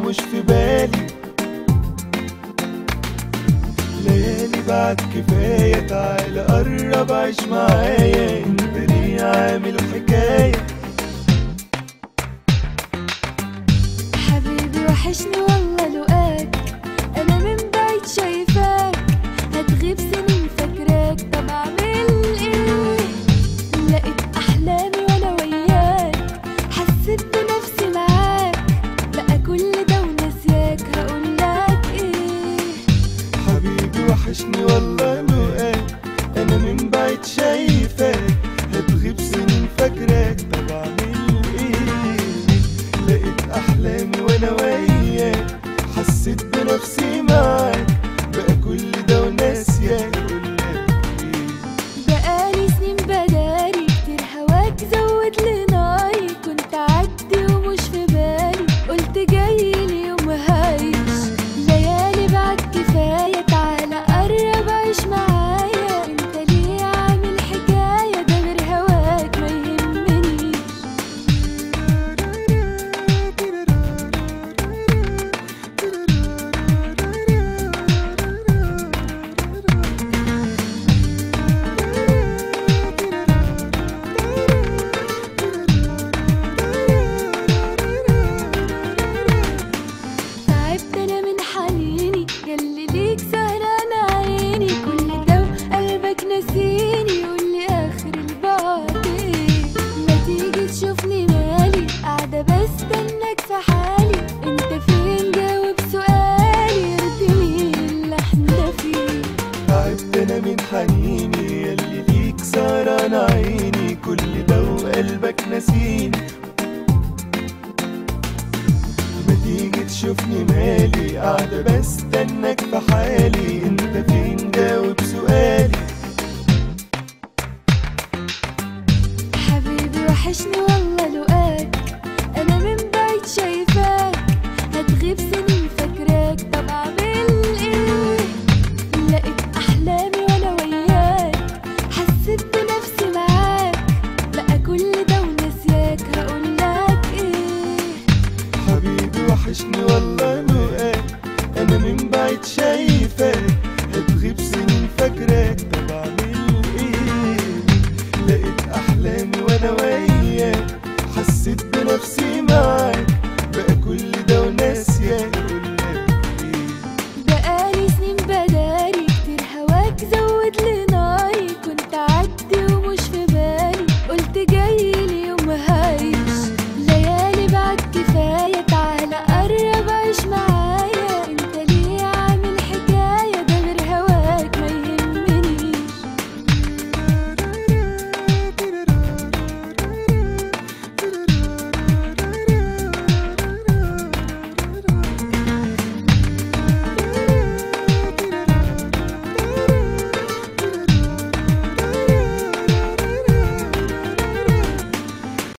ومش في بالي ليالي بعد كفاية تعال قرب عيش معايا انت ليه عامل حكاية حبيبي وحشني والله لقاك انا من بعيد شايفاك هتغيب سنين فاكراك طب اعمل ايه لقيت احلامي وانا وياك حسيت بنفسي معاك بقى كل ده وناسياك هقولك ايه حبيبي وحشني والله لقاك انا من بعيد شايفاك هتغيب سنين فاكراك طب اعمل ايه لقيت احلامي وانا وياك حسيت بنفسي معاك بقى كل ده وناسياك اقولك ايه بقالي سنين بداري كتير هواك زود لي ناري كنت عدي ومش في بالي قلت جاي لي يوم هعيش ليالي بعد كفاية تعالى قرب عيش معايا انت ليه عامل حكاية ده غير هواك ما يهمنيش تعبت انا من حنيني ياللي ليك سهران عيني كل ده وقلبك نسيني قولي اخر البعد ايه ما تيجي تشوفني مالي قاعدة بستناك في حالي انت فين جاوب سؤالي ارضي اللي احنا فيه تعبت انا من حنيني ياللي ليك سهران عيني كل ده وقلبك نسيني ما تيجي تشوفني مالي قاعدة بستناك في حالي انت فين جاوب سؤالي حبيبي وحشني والله لقاك انا من بعيد شايفاك هتغيب سنين فاكراك طب اعمل ايه لقيت احلامي وانا وياك حسيت بنفسي معاك بقى كل ده وناسياك هقولك ايه حبيبي وحشني والله لقاك انا من بعيد شايفاك هتغيب سنين فاكراك طب اعمل ايه لقيت احلامي وانا وياك حسيت بنفسي معاك